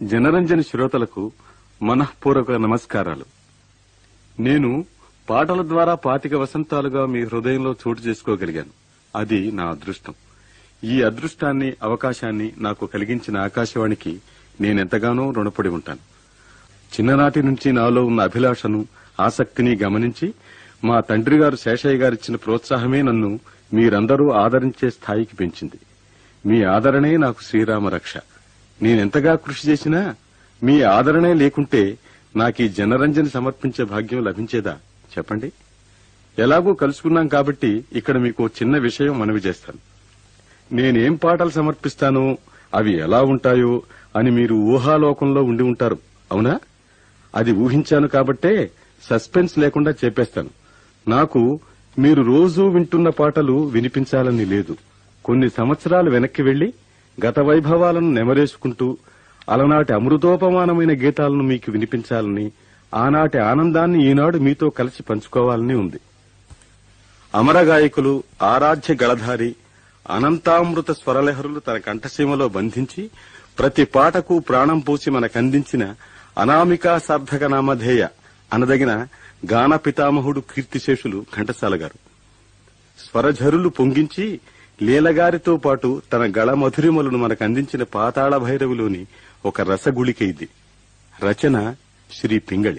జనరంజని శ్రోతలకు మనఃపూర్వక నమస్కారాలు నేను పాటల ద్వారా పాతిక వసంతాలుగా మీ హృదయంలో చోటు చేసుకోగలిగాను అది నా అదృష్టం ఈ అదృష్టాన్ని అవకాశాన్ని నాకు కలిగించిన ఆకాశవాణికి నేనెంతగానో రుణపడి ఉంటాను చిన్ననాటి నుంచి నాలో ఉన్న అభిలాషను ఆసక్తిని గమనించి మా తండ్రి గారు శేషయ్య గారిచ్చిన ప్రోత్సాహమే నన్ను మీరందరూ ఆదరించే స్థాయికి పెంచింది మీ ఆదరణే నాకు శ్రీరామ రక్ష నేనెంతగా కృషి చేసినా మీ ఆదరణే లేకుంటే నాకు ఈ జనరంజని సమర్పించే భాగ్యం లభించేదా చెప్పండి ఎలాగూ కలుసుకున్నాం కాబట్టి ఇక్కడ మీకు ఓ చిన్న విషయం మనవి చేస్తాను నేనేం పాటలు సమర్పిస్తానో అవి ఎలా ఉంటాయో అని మీరు ఊహాలోకంలో ఉండి ఉంటారు అవునా అది ఊహించాను కాబట్టే సస్పెన్స్ లేకుండా చెప్పేస్తాను నాకు మీరు రోజూ వింటున్న పాటలు వినిపించాలని లేదు కొన్ని సంవత్సరాలు వెనక్కి వెళ్లి గత వైభవాలను నెమరేసుకుంటూ అలనాటి అమృతోపమానమైన గీతాలను మీకు వినిపించాలని ఆనాటి ఆనందాన్ని ఈనాడు మీతో కలిసి పంచుకోవాలని ఉంది అమర గాయకులు ఆరాధ్య గళధారి అనంతామృత స్వరలహరులు తన కంఠసీమలో బంధించి ప్రతి పాటకు ప్రాణం పోసి మనకందించిన అనామికా సార్థక నామధేయ అనదగిన గాన పితామహుడు కీర్తిశేషులు ఘంటసాల గారు స్వరఝరులు పొంగించి లీలగారితో పాటు తన గళ మధురిమలను మనకు అందించిన పాతాళ భైరవిలోని ఒక రసగుళిక ఇది రచన శ్రీ పింగళి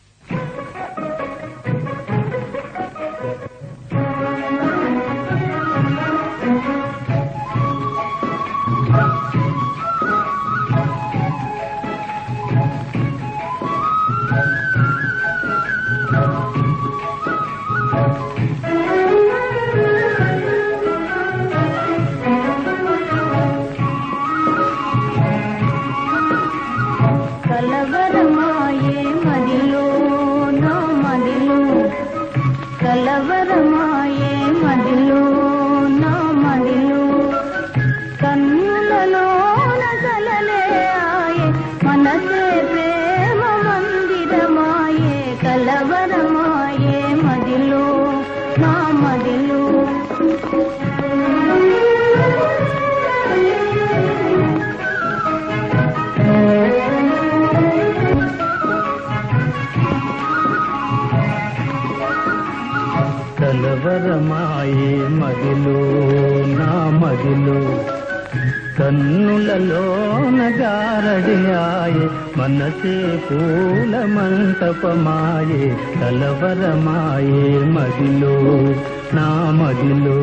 కలవరమాయే మదిలో నా మదిలో కలవరమాయే మదిలో నా మదిలో కన్నులలో కలలే ఆయే మనసే ప్రేమ మందిరమాయే కలవరమాయే మదిలో నా మదిలో కలవరమాయే మదిలో నా మదిలో కన్నులలో నగారడియాయే మనసే పూల మంటపమాయే కలవరమాయే మదిలో నా మదిలో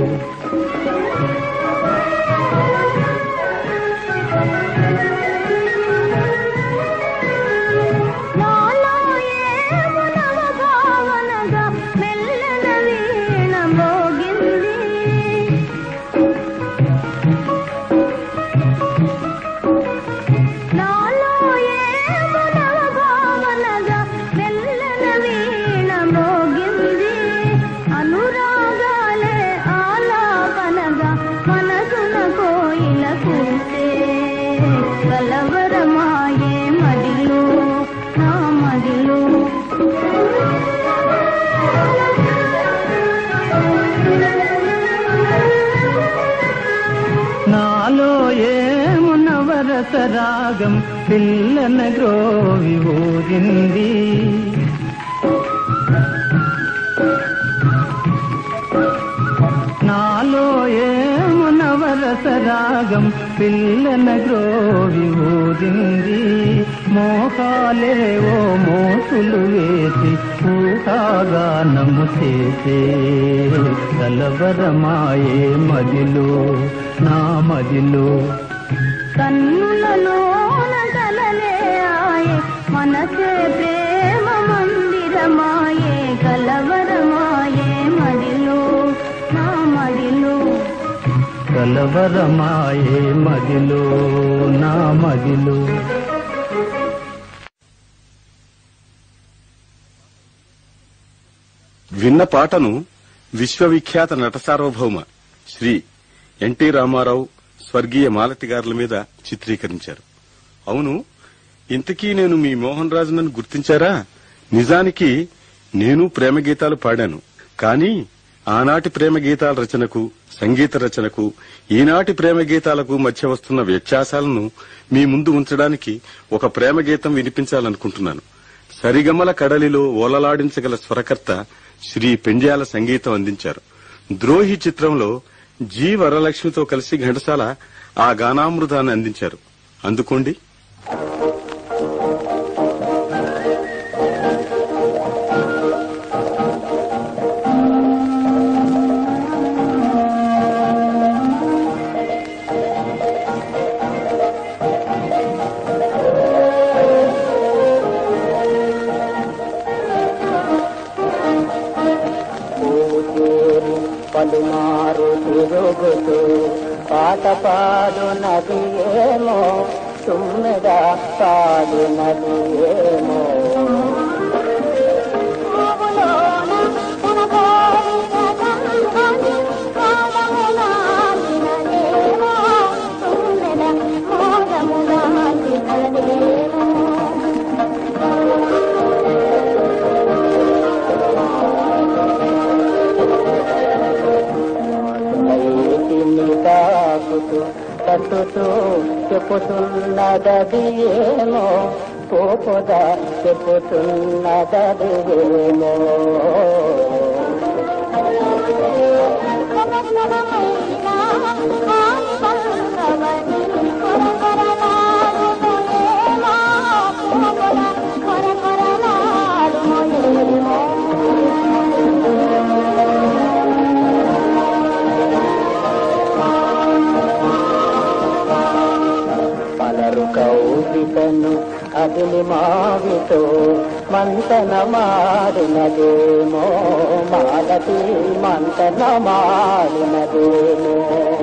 నాలో ఏమో నవ భావనగా మెల్లన వీణ మోగింది నాలో ఏమో నవ భావనగా మెల్లన వీణ మోగింది అనురాగాలే ఆలాపనగా మనసున కోయిల కూసే కలవరమాయే మదిలో నా మదిలో నాలో ఏమునవరస రాగం పిల్లన గ్రోవి ఊరింది నాలో ఏమునవరస రాగం పిల్లన గ్రోవి ఊరింది మోహాలేవో మోసులు వేసి ఊహాగానము చేసే కలవరమాయే మదిలో నా మదిలో కన్నులలో కలలే ఆయే మనసే ప్రేమ మందిరమాయే కలవరమాయే మడిలో నా మడిలో కలవరమాయే మదిలో నా మదిలో విన్న పాటను విశ్వవిఖ్యాత నట సార్వభౌమ శ్రీ ఎన్టీ రామారావు స్వర్గీయ మాలతి గారుల మీద చిత్రీకరించారు అవును ఇంతకీ నేను మీ మోహన్ రాజు నన్ను గుర్తించారా నిజానికి నేను ప్రేమ గీతాలు పాడాను కానీ ఆనాటి ప్రేమ గీతాల రచనకు సంగీత రచనకు ఈనాటి ప్రేమ గీతాలకు మధ్య వస్తున్న వ్యత్యాసాలను మీ ముందు ఉంచడానికి ఒక ప్రేమ గీతం వినిపించాలనుకుంటున్నాను సరిగమల కడలిలో ఓలలాడించగల స్వరకర్త శ్రీ పెండ్యాల సంగీతం అందించారు ద్రోహి చిత్రంలో జి వరలక్ష్మితో కలిసి ఘంటసాల ఆ గానామృతాన్ని అందించారు అందుకోండి పూజేరి పలుమారు తిరుగుతూ పాట పాడు నది ఏమో తుమ్మెద పాడు నది ఏమో బయటిని తాకుతూ తట్టుతూ చెప్పుతున్నదది ఏమో పోపుదా చెప్పుతున్నదది ఏమో పలరు కౌగిటను అదిలి మావితో మంతన మాడినదేమో మాలతి మంతన మాడినదేమో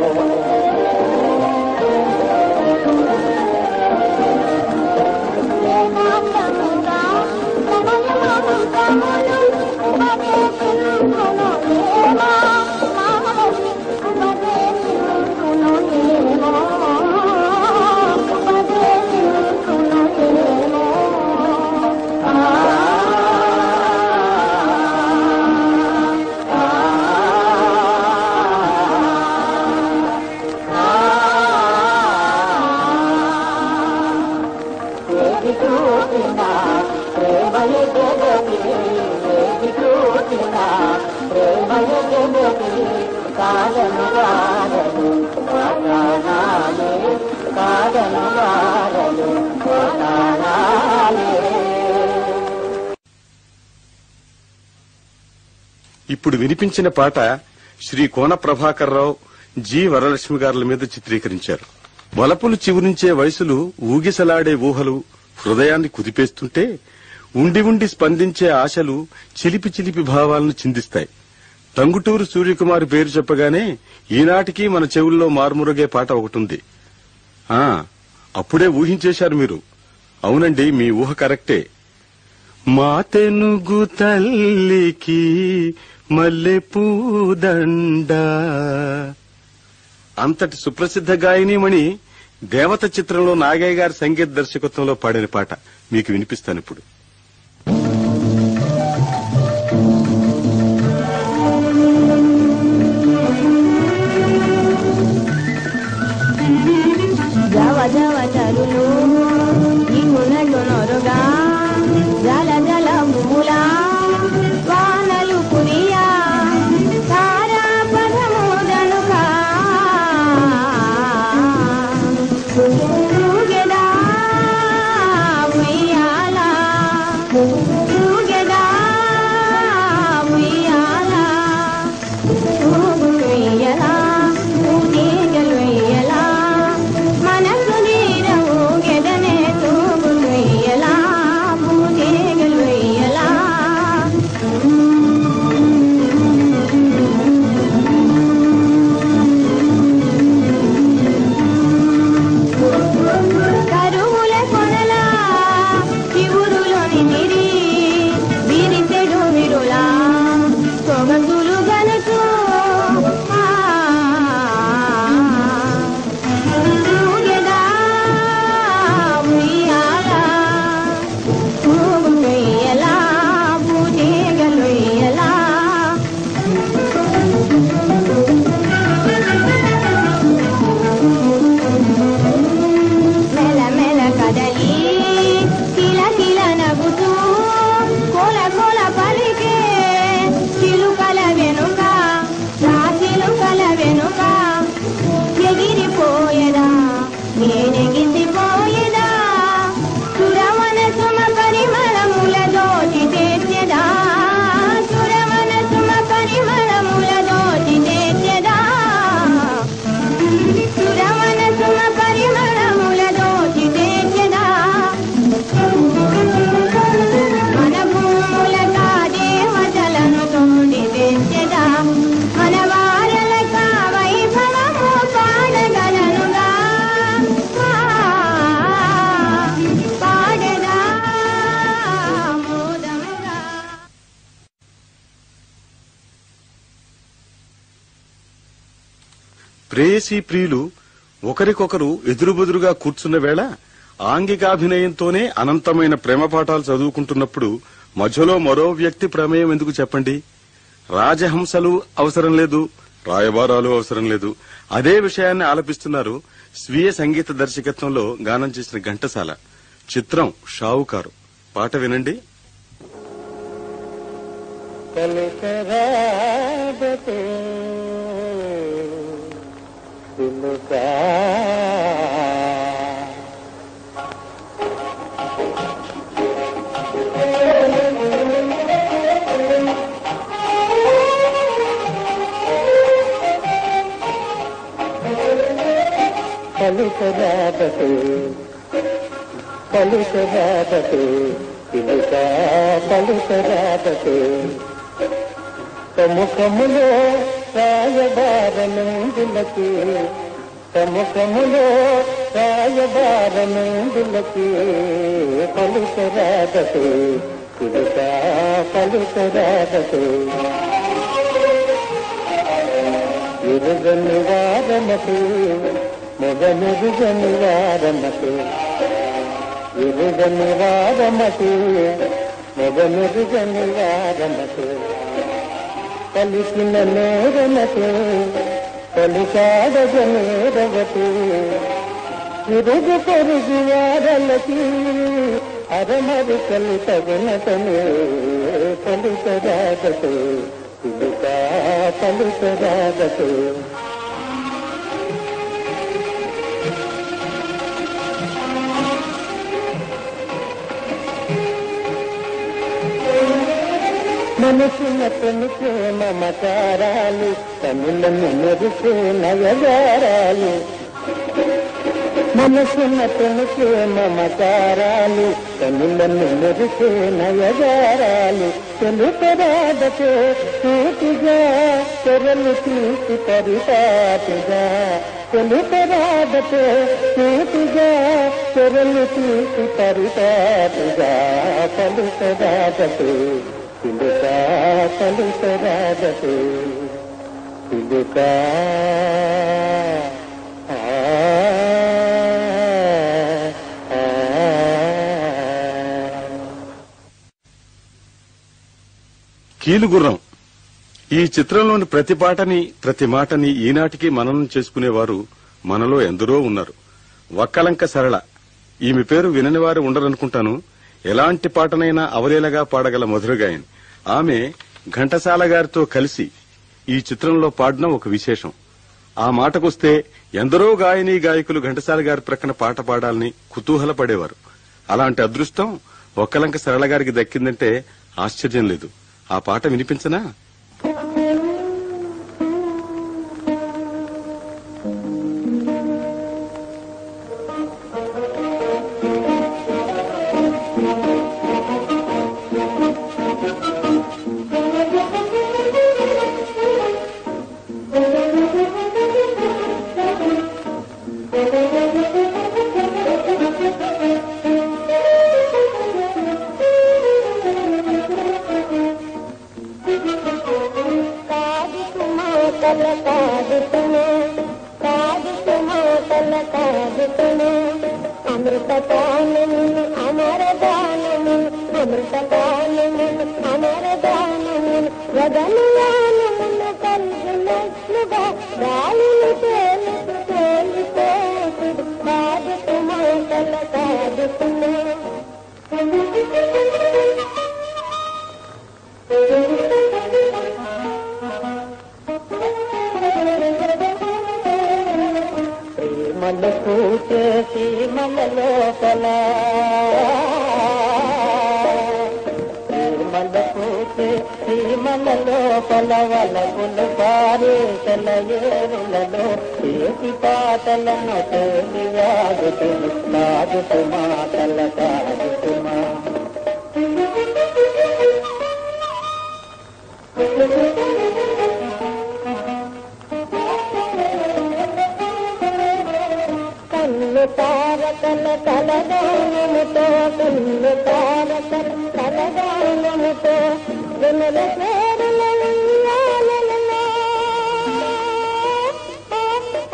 ఏది చూసినా ప్రేమయే జగతి ఏది చూసినా ప్రేమయే జగతి కాదను వారలు వాదానాలే కాదను వారలు వాదానాలే ఇప్పుడు వినిపించిన పాట శ్రీ కోన ప్రభాకర్రావు జి వరలక్ష్మి గారుల మీద చిత్రీకరించారు వలపులు చివురించే వయసులు ఊగిసలాడే ఊహలు హృదయాన్ని కుదిపేస్తుంటే ఉండి ఉండి స్పందించే ఆశలు చిలిపి చిలిపి భావాలను చిందిస్తాయి టంగుటూరు సూర్యకుమార్ పేరు చెప్పగానే ఈనాటికి మన చెవుల్లో మారుమురగే పాట ఒకటుంది ఆ అప్పుడే ఊహించేశారు మీరు అవునండి మీ ఊహ కరెక్టే మా తెనుగు తల్లికి మల్లె పూదండ అంతటి సుప్రసిద్ధ గాయనీమణి దేవత చిత్రంలో నాగయ్య గారి సంగీత దర్శకత్వంలో పాడిన పాట మీకు వినిపిస్తాను ఇప్పుడు జవ జవ చరులు ఇగునలు నొరుగా జల జల భూములా వానలు కురియా తారా పదము దనుకా ఊగెదా ఉయ్యాలా ప్రేయసీ ప్రియులు ఒకరికొకరు ఎదురుబెదురుగా కూర్చున్న వేళ ఆంగికాభినయంతోనే అనంతమైన ప్రేమ పాఠాలు చదువుకుంటున్నప్పుడు మధ్యలో మరో వ్యక్తి ప్రమేయం ఎందుకు చెప్పండి రాజహంసలు అవసరం లేదు రాయబారాలు అవసరం లేదు అదే విషయాన్ని ఆలపిస్తున్నారు స్వీయ సంగీత దర్శకత్వంలో గానం చేసిన ఘంటసాల చిత్రం షావుకారు పాట వినండి కలిసరాగతే పిలుకా కలిసరాగతే కలిసరాగతే పిలుకా కలిసరాగతే సముఖములో రాయబారనందులకి సముఖములో రాయబారనందులకి పలుకరాదకు పిలుక పలుకరాదకు ఎరుగని వారమకు మొగమెరుగని వారమకు ఎరుగని వారమకు మొగమెరుగని వారమకు పలికిన నేరనకు పలికాడగ నేరవకు తిరుగు పొరుగు వారలకి అరమరి కలి తగినతను పలుకరాగకు పిలుక పలుకరాగకు మనసున తొలిచే మమకారాలు కనులను మెరిసే నయగారాలు మనసున తొలిచే మమకారాలు కనులను మెరిసే నయగారాలు తెలుపరాదతో సూటిగా తెరలు తీసి పరిపాటిగా తెలుపరాదతో సూటిగా తెరలు తీసి పరిపాటిగా పలుపరాదతో పిలుక పలుకరాదకు పిలుక ఆ, ఆ, కీలుగుర్రం ఈ చిత్రంలోని ప్రతి పాటని ప్రతి మాటని ఈనాటికి మననం చేసుకునేవారు మనలో ఎందరో ఉన్నారు వక్కలంక సరళ ఈమె పేరు వినని వారు ఉండరనుకుంటాను ఎలాంటి పాటనైనా అవలేలగా పాడగల మధురగాయని ఆమె ఘంటసాల గారితో కలిసి ఈ చిత్రంలో పాడడం ఒక విశేషం ఆ మాటకొస్తే ఎందరో గాయని గాయకులు ఘంటసాల గారి ప్రక్కన పాట పాడాలని కుతూహలపడేవారు అలాంటి అదృష్టం ఒక్కలంక సరళ గారికి దక్కిందంటే ఆశ్చర్యం లేదు ఆ పాట వినిపించనా కాదుతు మాటల కాదుతును కాదుతు మాటల కాదుతును అమృతపానము అమరదానము అమృతపానము అమరదానము వదనుయానమును కలుగునట్లుగా గాలిని తేలుతూ తేలిపోతుడు కాదుతు మాటల కాదుతును ప్రేమలు పూచే సీమల లోపల ప్రేమలు పూచే సీమల లోపల వలపులు పారేసల ఏరులలో చేతి పాటలను తేలి వాగుతులు సాగుతు మాటల సాగుతుమా కన్ను తారకల కలగానముతో కన్ను తారకల కలగానముతో వినుల పేరుల ఉయ్యాలలో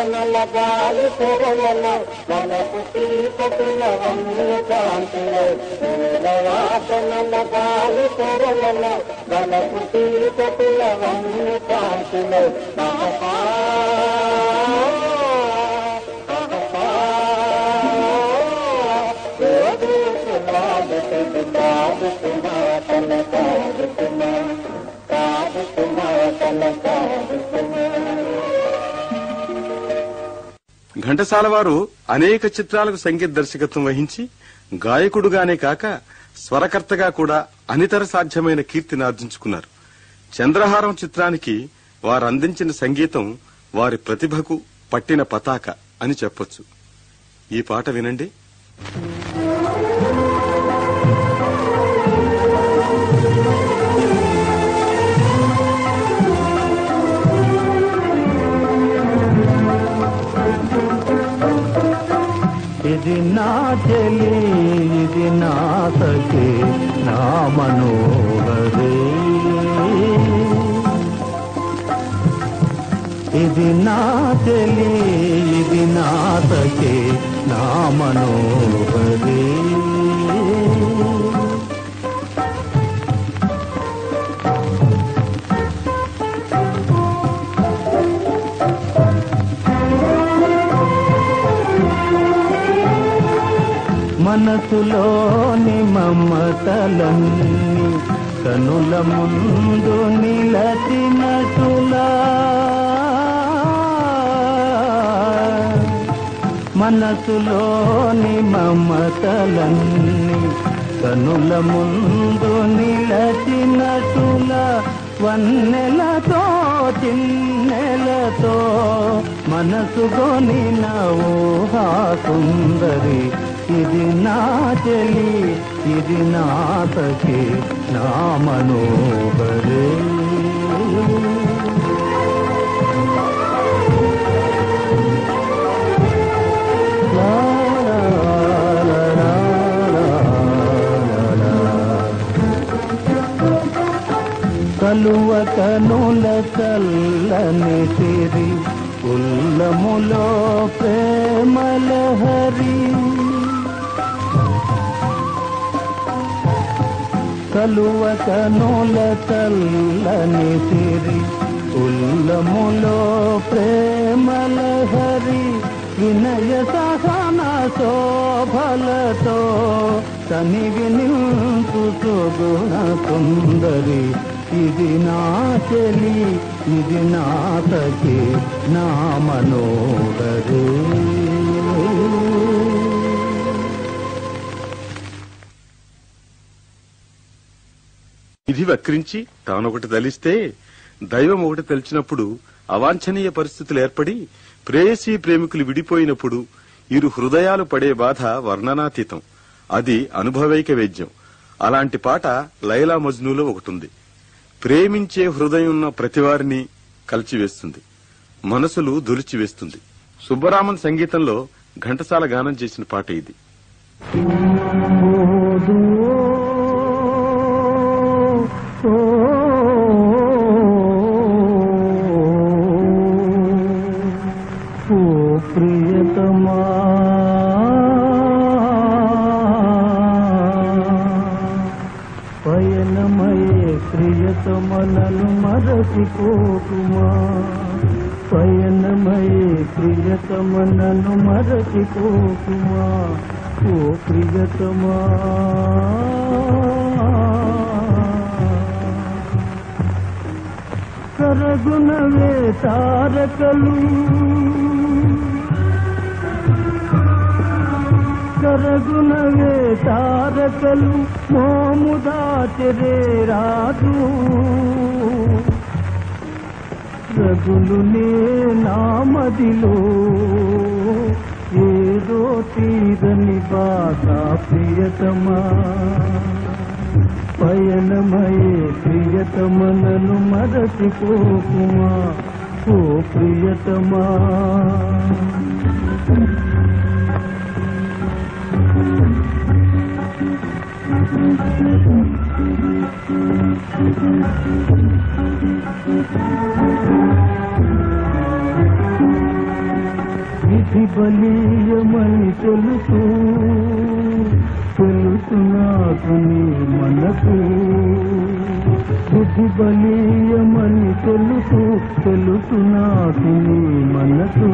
నలగాలి తెరలలో మనకు తీపతుల వన్య కాంతిలో పూలవాత నలగాలి తెరలలో మనకు తీపతుల వన్య కాంతిలో ఆహా, ఆహా, సాగుతున్నది సాగుతున్నా తన సాగుతున్నా సాగుతున్నా తన సాగుతున్నా ఘంటసాల వారు అనేక చిత్రాలకు సంగీత దర్శకత్వం వహించి గాయకుడుగానే కాక స్వరకర్తగా కూడా అనితర సాధ్యమైన కీర్తిని ఆర్జించుకున్నారు చంద్రహారం చిత్రానికి వారు అందించిన సంగీతం వారి ప్రతిభకు పట్టిన పతాక అని చెప్పొచ్చు ఈ పాట వినండి ఇది నా చెలి ఇది నా సఖి నా మనోహరి ఇది నా చెలి ఇది నా సఖి నా మనోహరి మనసులోని మమతలన్నీ కనుల ముందు నిలచినటులా మనసులోని మమతలన్నీ కనుల ముందు నిలచినటులా వన్నెలతో చిన్నెలతో మనసుగొని ఊహా సుందరి ఇది నా చెలి ఇది నా సఖి నా మనోహరే లా, లా, లా, లా, లా, లా, లా. కలువ కనుల చల్లని సిరి ఉల్లములో ప్రేమలహరి కలువ కనుల చల్లని సిరి ఉల్లములో ప్రేమలహరి వినయ సహన శోభలతో తనివి నింపు సుగుణ సుందరి ఇది నా చెలి ఇది నా సఖి నా మనోహరి ఇది వక్రించి తానొకటి తలిస్తే దైవం ఒకటి తెలిచినప్పుడు అవాంఛనీయ పరిస్థితులు ఏర్పడి ప్రేయసీ ప్రేమికులు విడిపోయినప్పుడు ఇరు హృదయాలు పడే బాధ వర్ణనాతీతం అది అనుభవైక వేద్యం అలాంటి పాట లైలా మజ్నూలో ఒకటుంది ప్రేమించే హృదయం ఉన్న ప్రతివారిని కలిచివేస్తుంది మనసులు దులిచివేస్తుంది సుబ్బరామన్ సంగీతంలో ఘంటసాల గానం చేసిన పాట ఇది ఓదు ఓ ఓ ప్రియతమా పయనమయే ప్రియతమనను మరచిపోకుమా పయనమయే ప్రియతమనను మరచిపోకుమా ఓ ప్రియతమా కరగునవే తారకలు కరగునవే తారకలు మోము దాచరే రాదు రగులు నే నామదిలో ఏదో తీరని బాధ ప్రియతమా పయనమయే ప్రియతమనను మరచిపోకుమా ఓ ప్రియతమా బలీయమని తెలుసు తెలుసు నాకు నీ మనసు బుద్ధి బలీయమని తెలుసు తెలుసు నాకు నీ మనసు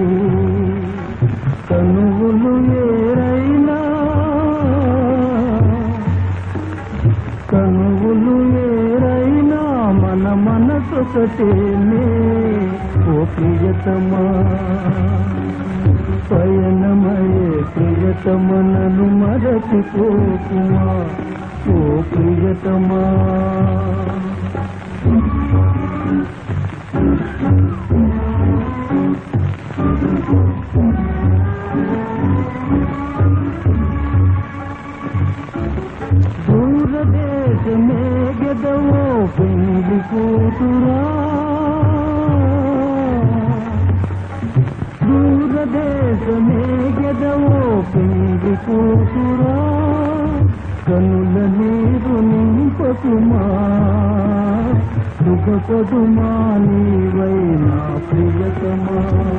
కనువులు ఏరైనా కనువులు ఏరైనా మన మనసొకటేనే ఓ ప్రియతమా పయనమయే ప్రియతమనను మరచిపోకుమా ఓ ప్రియతమా దూరదేశమే గెదవో పెండి కూతురా దూరదేశమే గెదవో పెండి కూతురా కనుల నీరు నింపకుమా సుఖపదుమా నీవైనా ప్రియతమా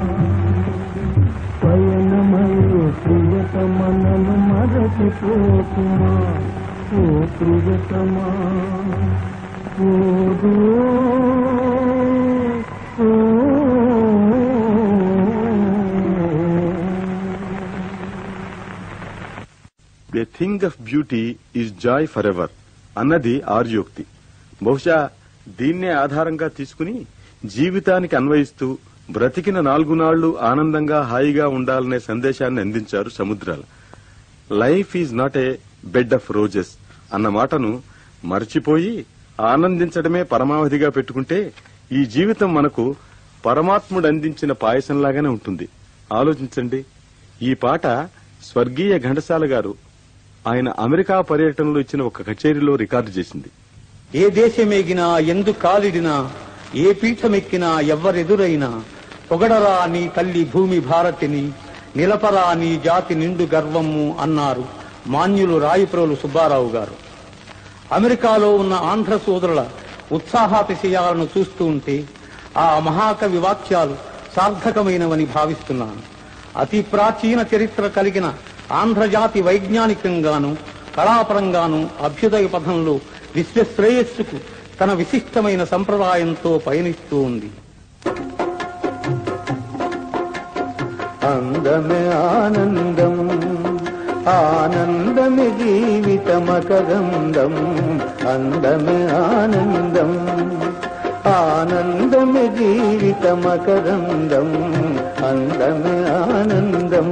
పయనమయ్యో ప్రియతమనను మరచిపోకుమా ఓ ప్రియతమా ఓదు ఓ a thing of beauty is joy for ever అన్నది ఆర్యోక్తి బహుశా దీన్నే ఆధారంగా తీసుకుని జీవితానికి అన్వయిస్తూ బ్రతికిన నాలుగు నాళ్లు ఆనందంగా హాయిగా ఉండాలనే సందేశాన్ని అందించారు సముద్రాలు life is not a bed of roses అన్న మాటను మర్చిపోయి ఆనందించడమే పరమావధిగా పెట్టుకుంటే ఈ జీవితం మనకు పరమాత్ముడు అందించిన పాయసంలాగానే ఉంటుంది ఆలోచించండి ఈ పాట స్వర్గీయ ఘంటసాల గారు ఆయన అమెరికా పర్యటనలో ఇచ్చిన ఒక కచేరీలో రికార్డు చేసింది ఏ దేశమేగినా ఎందు కాలిడినా ఏ పీఠమెక్కినా ఎవ్వరెదురైనా పొగడరా నీ తల్లి భూమి భారతిని నిలపరా నీ జాతి నిండు గర్వము అన్నారు మాన్యులు రాయప్రోలు సుబ్బారావు గారు అమెరికాలో ఉన్న ఆంధ్ర సోదరుల ఉత్సాహాతిశయాలను చూస్తూ ఉంటే ఆ మహాకవి వాక్యాలు సార్థకమైనవని భావిస్తున్నాను అతి ప్రాచీన చరిత్ర కలిగిన ఆంధ్రజాతి వైజ్ఞానికంగాను కళాపరంగాను అభ్యుదయ పథంలో విశ్వశ్రేయస్సుకు తన విశిష్టమైన సంప్రదాయంతో పయనిస్తూ ఉంది అందమే ఆనందం ఆనందమే జీవితమకగంధం అందమే ఆనందం ఆనందమే జీవితమకరందం అందమే ఆనందం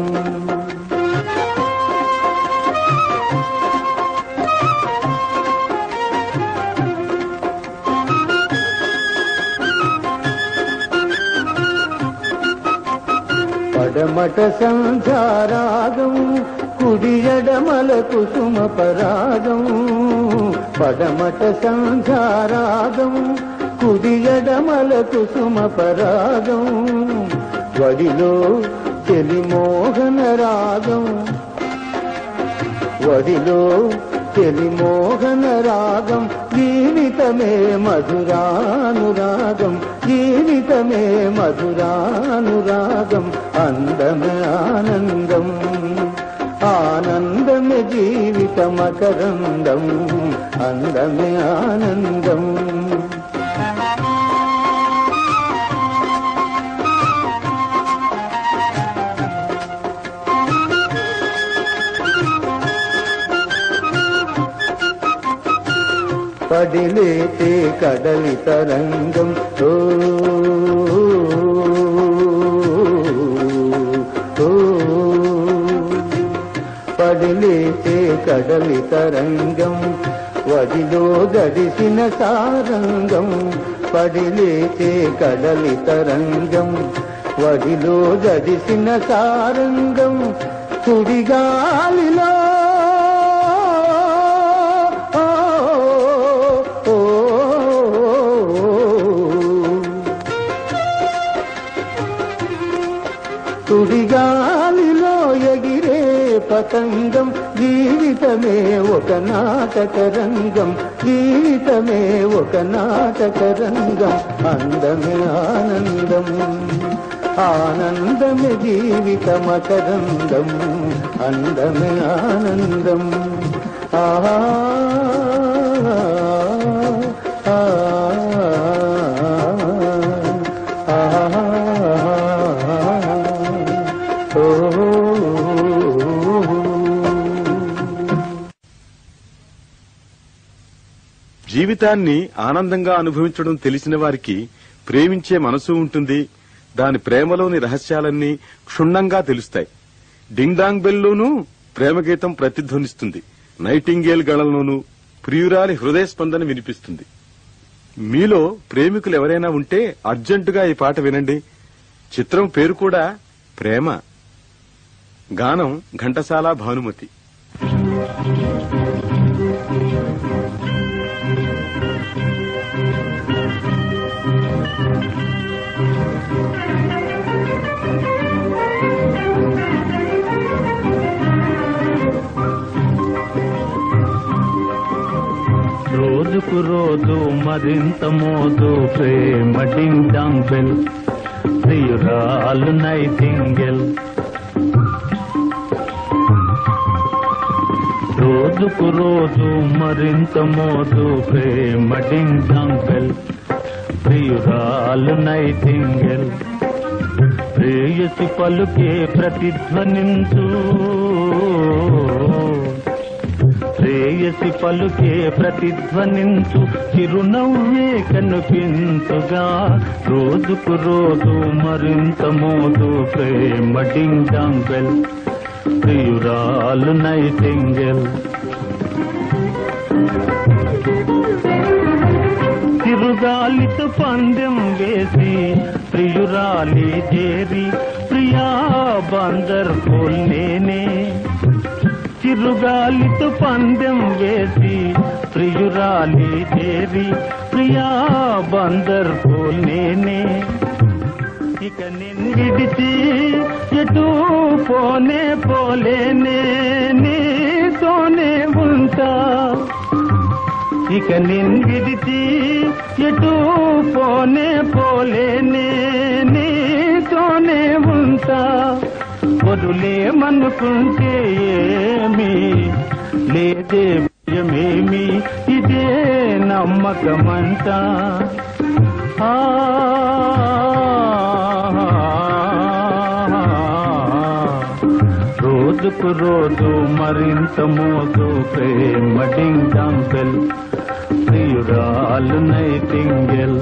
పడమట సంధ్యారాగం కుడియడమల కుసుమ పరాగం పడమట సంధ్యారాగం కుడియడమల కుసుమ పరాగం వడిలో చెలిమోహన రాగం వడిలో చెలిమోహన రాగం జీవితమే మధురానురాగం జీవితమే మధురానురాగం అందమే ఆనందం ఆనందమే జీవితమకరందం అందమే ఆనందం పడిలేతే కడలి తరంగం ఓ ఓ, పడిలేతే కడలి తరంగం వడిలో గడిసిన సారంగం పడిలేతే కడలి తరంగం వడిలో గడిసిన సారంగం సుడిగాలిలో ఓ, ఓ, సుడిగాలిలో ఎగిరే పతంగం జీవితమే ఒక నాటక రంగం జీవితమే ఒక నాటక రంగం అందమే ఆనందం ఆనందమే జీవిత మకరందం అందమే ఆనందం ఆహా ఆ, ఆహా, ఓ జీవితాన్ని ఆనందంగా అనుభవించడం తెలిసిన వారికి ప్రేమించే మనసు ఉంటుంది దాని ప్రేమలోని రహస్యాలన్నీ క్షుణ్ణంగా తెలుస్తాయి డింగ్డాంగ్ బెల్లోనూ ప్రేమగీతం ప్రతిధ్వనిస్తుంది నైటింగేల్ గళంలోనూ ప్రియురాలి హృదయ స్పందన వినిపిస్తుంది మీలో ప్రేమికులు ఎవరైనా ఉంటే అర్జెంటుగా ఈ పాట వినండి చిత్రం పేరు కూడా ప్రేమ గానం ఘంటసాల భానుమతి రోజుకు రోజు మరింత మోదు ప్రేమ డింగ్ డాంగ్ బెల్ ప్రియురాలు నైటింగెల్ రోజుకు రోజు మరింత మోదు ప్రేమ డింగ్ డాంగ్ బెల్ ప్రియురాలు నైటింగెల్ ప్రేయసి పలుకే ప్రతిధ్వనించు శ్రేయసి పలుకే ప్రతిధ్వనించు చిరునవ్వే కనిపించుగా రోజుకు రోజు మరింత మోదు ప్రేమ డింగ్ బెల్ ప్రియురాలు నైటింగెల్ తిరుగాలితో పందెం వేసి ప్రియురాలి చేరి ప్రియా బందర్ పోల్ నేనే చిరుగాలితో పందెం వేసి ప్రియురాలి చేరి ప్రియా బందర్ పోల్ నేనే ఇక నిన్ను విడిచి ఎటు పోనే పోలేనే నీతోనే ఉంటా ఇక నిన్ను విడిచి ఎటు పోనే పోలేనే నీతోనే ఉంటా వదులేమనుకుంటే ఏమి లేదే భయమేమి ఇదే నమ్మకమంతా ఆ రోజుకు రోజు మరింత మోదు ప్రేమ డింగ్ డాంగ్ బెల్ ప్రియురాలు నైటింగెల్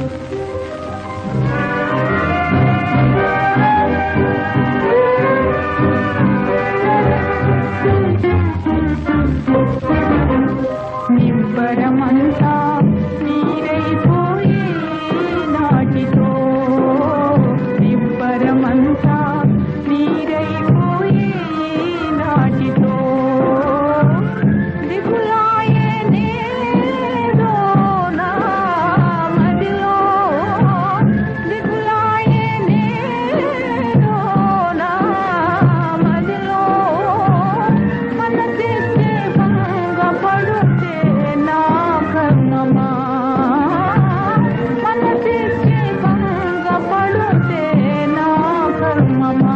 నిబ్బరమంతా నీరైపోయే నాటితో నిబ్బరమంతా నీరైపోయే నాటితో దిగులాయే నేదో నా మదిలో దిగులాయే నేదో నా మదిలో మనసిస్తే భంగపడుతే నా కర్మమా మనసిస్తే భంగపడుతే నా కర్మమా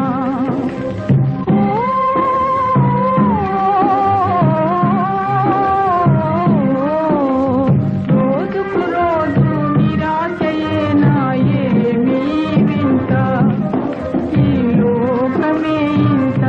రోజుకు రోజు నిరాశయే నాయేమీ వింత ఈ లోకమే ఇంత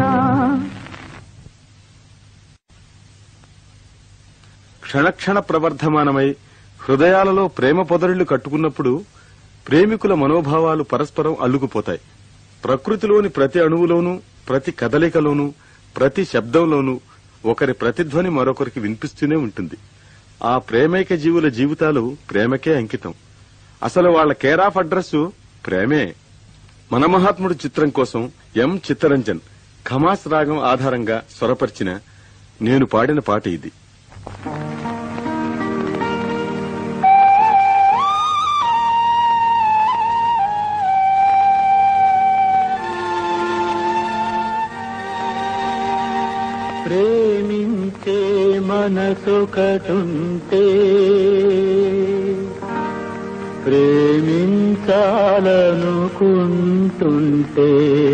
క్షణక్షణ ప్రవర్ధమానమై హృదయాలలో ప్రేమ పొదరిళ్లు కట్టుకున్నప్పుడు ప్రేమికుల మనోభావాలు పరస్పరం అల్లుకుపోతాయి ప్రకృతిలోని ప్రతి అణువులోనూ ప్రతి కదలికలోనూ ప్రతి శబ్దంలోనూ ఒకరి ప్రతిధ్వని మరొకరికి వినిపిస్తూనే ఉంటుంది ఆ ప్రేమైక జీవుల జీవితాలు ప్రేమకే అంకితం అసలు వాళ్ళ కేర్ ఆఫ్ అడ్రస్ ప్రేమే మన మహాత్ముడు చిత్రం కోసం ఎం చిత్తరంజన్ ఖమాస్ రాగం ఆధారంగా స్వరపరిచిన నేను పాడిన పాట ఇది ప్రేమించే మనసొకటుంటే ప్రేమించాలనుకుంటుంటే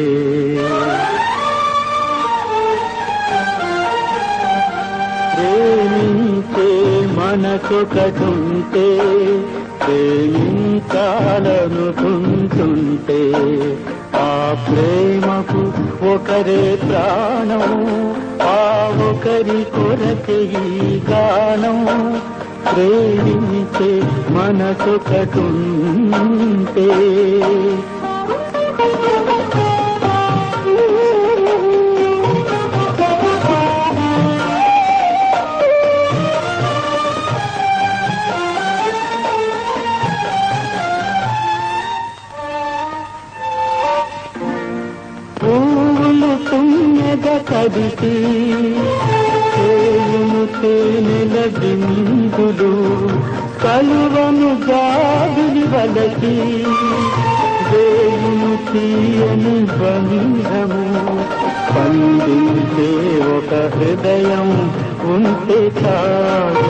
ప్రేమించే మనసొకటుంటే ప్రేమించాలనుకుంటుంటే ఆ ప్రేమకు ఒకరే ప్రాణం ఆ ఒకరి కొరకే ఈ గానం ప్రేమించే మనసొకటుంటే పూలు తుమ్మెద కదిసి చేయును తేనెల బిందులు కలువను జాబిలి వలసి వేయును తీయని బంధము పండించే ఒక హృదయం ఉంటే చాలు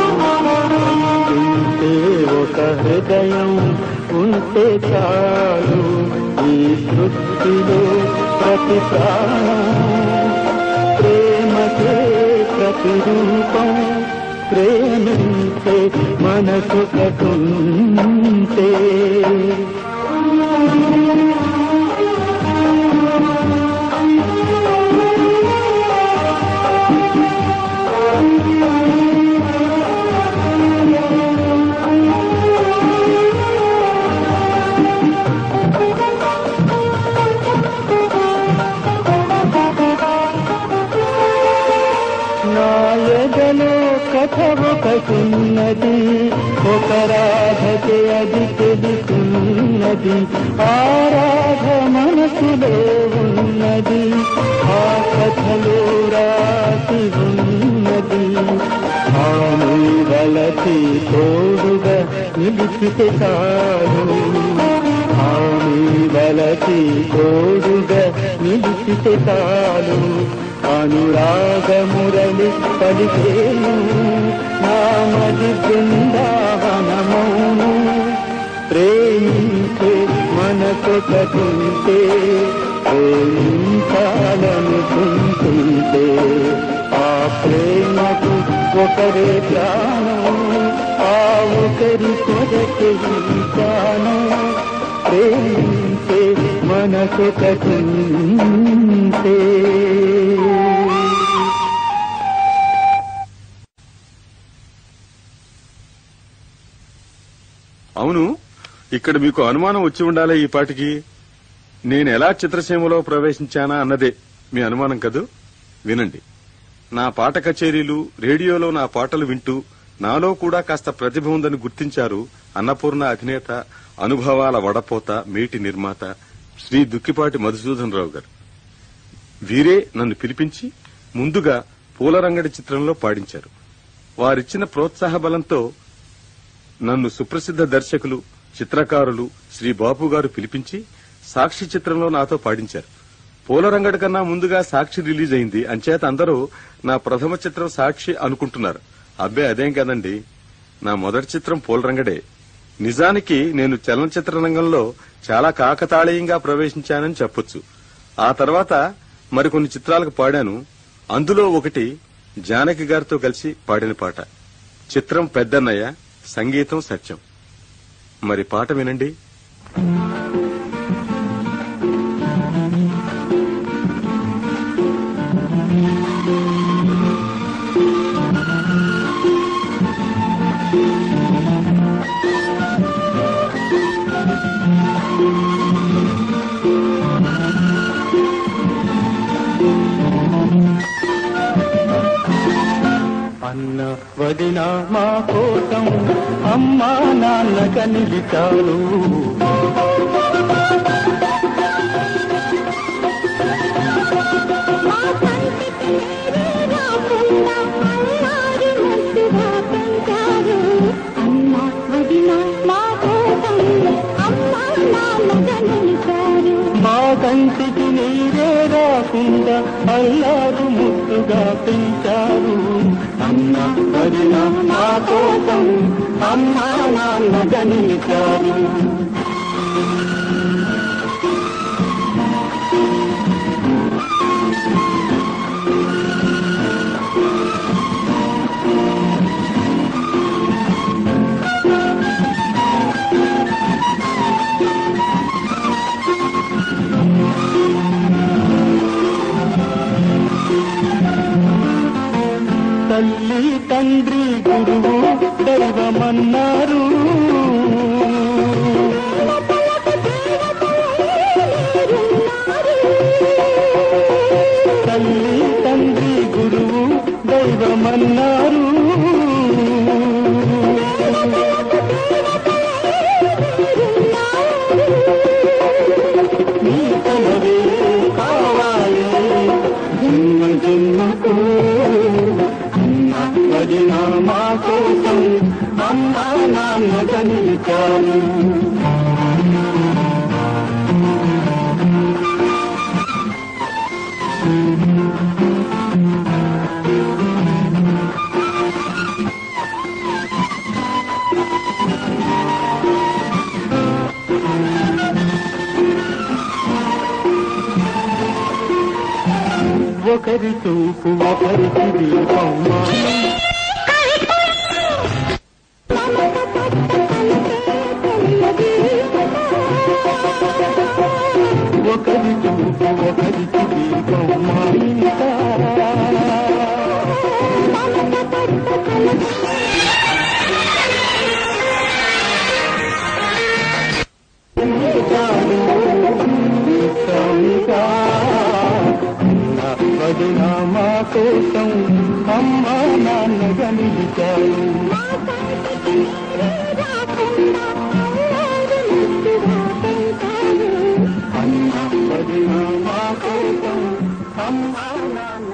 పండించే ఒక హృదయం ఉంటే చాలు ఈ సృష్టిలో ప్రతి ప్రాణం ప్రేమకే ప్రతిరూపం ప్రేమించే మనసు కటుంటే నా ఎదలో కథ ఒకటున్నది ఒక రాధకి అది తెలుసున్నది ఆ రాధ మనసులో ఉన్నది ఆ కథలో రాసి ఉన్నది ఆమె వలసి తోడుగా నిలిపితే చాలు ఆమె వలసి తోడుగా నిలిపితే చాలు అనురాగ మురళి పలికేను నామది బృందావనమౌను ప్రేమించే మనసొకటుంటే ప్రేమించాలనుకుంటుంటే ఆ ప్రేమకు ఒకరే ప్రాణం ఆ ఒకరి కొరకే ఈ ప్రాణం ప్రేమించే మనసొకటుంటే అవును ఇక్కడ మీకు అనుమానం వచ్చి ఉండాలి ఈ పాటికి నేను ఎలా చిత్రసీమలో ప్రవేశించానా అన్నదే మీ అనుమానం కదూ వినండి నా పాట కచేరీలు రేడియోలో నా పాటలు వింటూ నాలో కూడా కాస్త ప్రతిభ ఉందని గుర్తించారు అన్నపూర్ణ అధినేత అనుభవాల వడపోత మేటి నిర్మాత శ్రీ దుక్కిపాటి మధుసూదన్ రావు గారు వీరే నన్ను పిలిపించి ముందుగా పూలరంగడి చిత్రంలో పాడించారు వారిచ్చిన ప్రోత్సాహ బలంతో నన్ను సుప్రసిద్ధ దర్శకులు చిత్రకారులు శ్రీ బాపు గారు పిలిపించి సాక్షి చిత్రంలో నాతో పాడించారు పూలరంగడి కన్నా ముందుగా సాక్షి రిలీజ్ అయింది అంచేత అందరూ నా ప్రథమ చిత్రం సాక్షి అనుకుంటున్నారు అబ్బే అదేం కదండి నా మొదటి చిత్రం పూలరంగడే నిజానికి నేను చలనచిత్ర రంగంలో చాలా కాకతాళీయంగా ప్రవేశించానని చెప్పొచ్చు ఆ తర్వాత మరికొన్ని చిత్రాలకు పాడాను అందులో ఒకటి జానకి గారితో కలిసి పాడిన పాట చిత్రం పెద్దన్నయ్య సంగీతం సత్యం మరి పాట వినండి అన్న వదిన మా కోసం అమ్మా నాన్న కనిలిచారు మా కంటికి నీరే రాకుండా అల్లారి ముద్దుగా పెంచారు అమ్మ వదిన మా కోసం అమ్మ నాన్నగా నిలిచారు మా కంటికి నీరే రాకుండా అల్లారు ముద్దుగా పెంచారు అన్న వదిన మా కోసం అమ్మా నాన్న నాన్నగా నిలిచాను తల్లి తండ్రి గురువు దైవమన్నారు తల్లి తండ్రి గురువు దైవమన్నారు నీ తనవే కావాలి జన్మ జన్మకు అన్న వదిన మా కోసం అమ్మ నాన్న కనిచాను ఒకరి చూపు ఒకరికి దీపమ్మా ఒకరి చూపు ఒకరికి దీపమ్మా ఇంకా వదిన మా కోసం అమ్మ నాన్నగా నిలిచారు అన్న వదిన మా కోసం అమ్మ నాన్న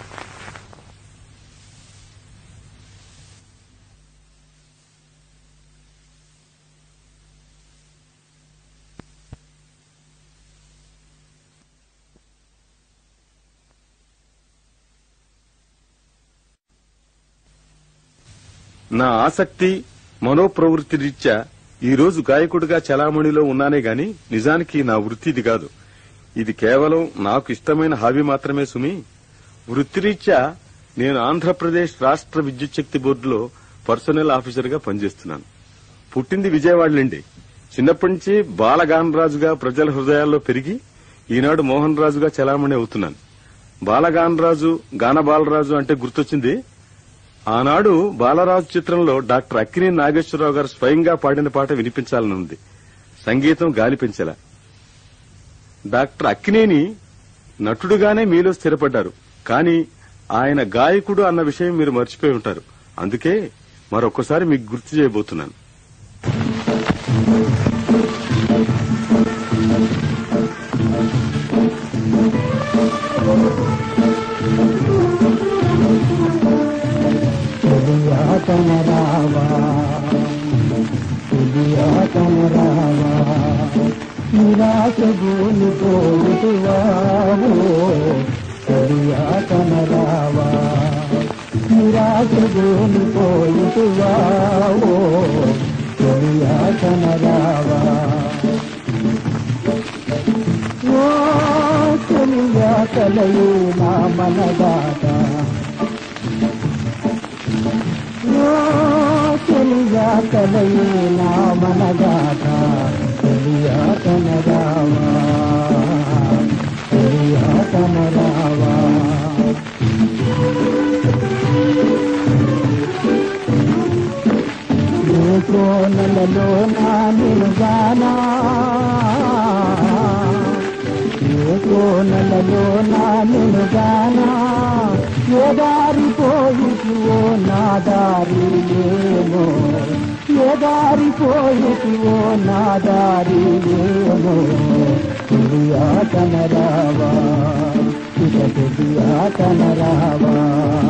నా ఆసక్తి మనోప్రవృత్తి రీత్యా ఈ రోజు గాయకుడిగా చలామణిలో ఉన్నానే గాని నిజానికి నా వృత్తి ఇది కాదు ఇది కేవలం నాకు ఇష్టమైన హాబీ మాత్రమే సుమి వృత్తిరీత్యా నేను ఆంధ్రప్రదేశ్ రాష్ట్ర విద్యుత్ శక్తి బోర్డులో పర్సనల్ ఆఫీసర్ గా పనిచేస్తున్నాను పుట్టింది విజయవాడలండి చిన్నప్పటి నుంచి బాలగానరాజుగా ప్రజల హృదయాల్లో పెరిగి ఈనాడు మోహన్ రాజుగా చలామణి అవుతున్నాను బాలగానరాజు గాన బాలరాజు అంటే గుర్తొచ్చింది ఆనాడు బాలరాజు చిత్రంలో డాక్టర్ అక్కినే నాగేశ్వరరావు గారు స్వయంగా పాడిన పాట వినిపించాలని ఉంది సంగీతం గాలి పెంచెల డాక్టర్ అక్కినేని నటుడుగానే మీలో స్థిరపడ్డారు కానీ ఆయన గాయకుడు అన్న విషయం మీరు మర్చిపోయి ఉంటారు అందుకే మరొకసారి మీకు గుర్తు చేయబోతున్నాను తెలియాతన రావా తెలియాతన రావా నిరాశ గోలు పోతువావో తెలియాతన రావా నిరాశ గోలు పోతువావో తెలియాతన రావా ఓ తెలియా కలయు నా మనదాట తెలియా కలయే నా మనగాట తెలియా కనరావా తెలియా కనరావా ఏ కోనలలో నా నిలుగానా ఏ కోనలలో నా నిలుగానా ఏ దారి పోయిటివో నా దారి ఏమో ఏ దారి పోయిటివో నా దారి ఏమో తెలియా కనరావా ఇక తెలియా కనరావా